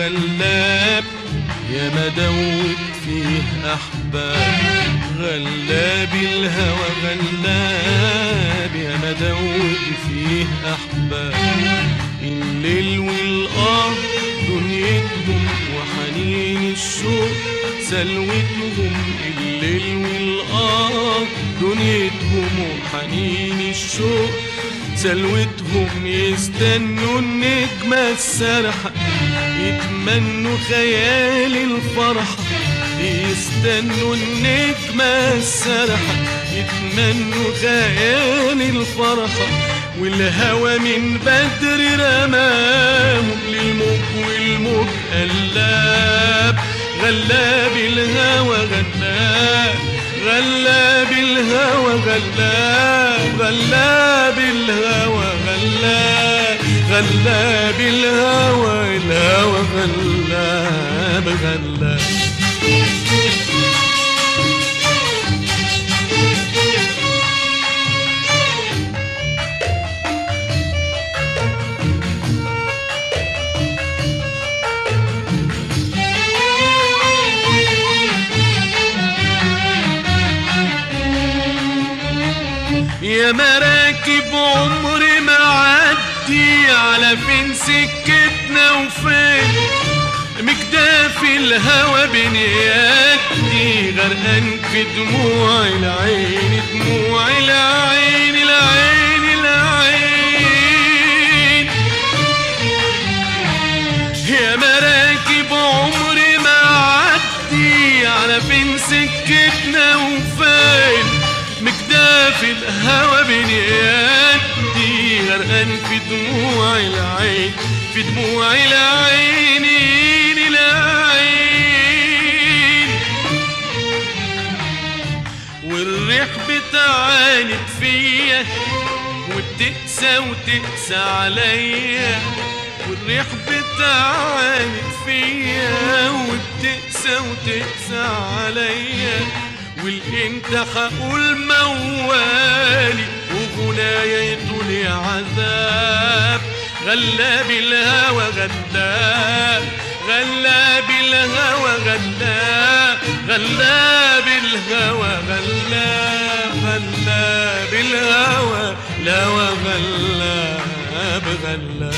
غلاب يا مدوب فيه أحباب غلاب الهوى غلاب يا مدوب فيه أحباب الليل والآه دنيتهم وحنين الشوق سلوتهم الليل والآه دنيتهم وحنين الشوق سلوتهم يستنوا النجمة السرحة يتمنوا خيال الفرحة يستنوا النجمة السرحة يتمنوا خيال الفرحة والهوى من بدر رماهم للموج والموج قلاب غلاب الهوى غلاب غلاب الهوى غلاب غلاب الهوى غلاب غلاب الهوى الهوى غلاب غلاب يا مراكب عمري ما عدي على فين سكتنا وفين مكداف الهوى بنياتي غرقان في دموع العين دموع العين العين العين يا مراكب عمري ما عدي على فين سكتنا وفين مكداف الهوى بنياتي غرقان في دموع العين في دموع العين العين والريح بتعاند فيا وبتقسى وتقسى عليا والريح بتعاند فيا وبتقسى وتقسى عليا والانت هقول موالي وغنايا يطول يا عذاب غلاب الهوى غلاب غلاب الهوى غلاب غلاب الهوى غلاب غلاب الهوى الهوى غلاب غلاب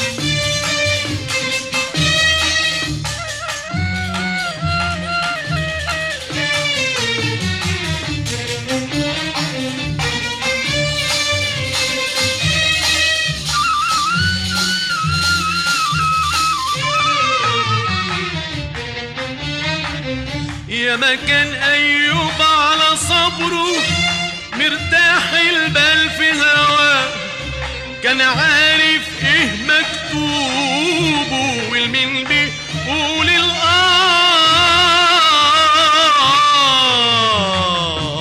يا مكان أيوب على صبره مرتاح البال في هواه كان عارف ايه مكتوبه والمين بيقول الآه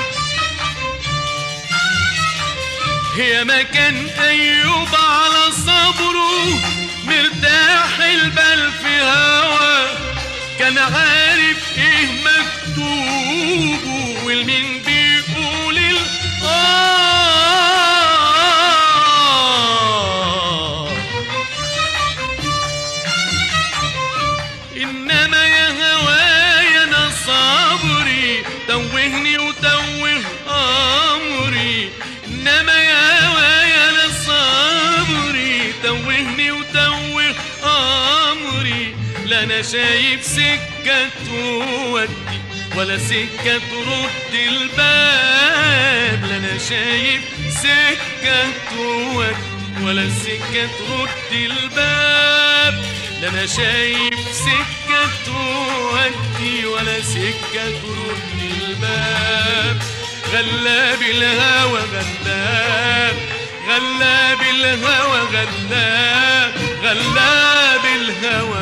يا مكان أيوب على صبره مرتاح البال في هواه كان عارف ايه مكتوبه والمين بيقول الآه إنما يا هوايا أنا صبري توهني وتوه أمري إنما يا هوايا أنا صبري توهني وتوه أمري لا أنا شايف سكة تودي ولا سكة ترد الباب لا أنا شايف سكة تودي ولا سكة ترد الباب لا أنا شايف سكة تودي ولا سكة ترد الباب غلاب الهوى غلاب غلاب الهوى غلاب غلاب الهوى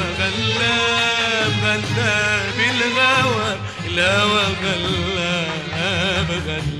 غلاب غلاب الهوى الهوى غلاب غلاب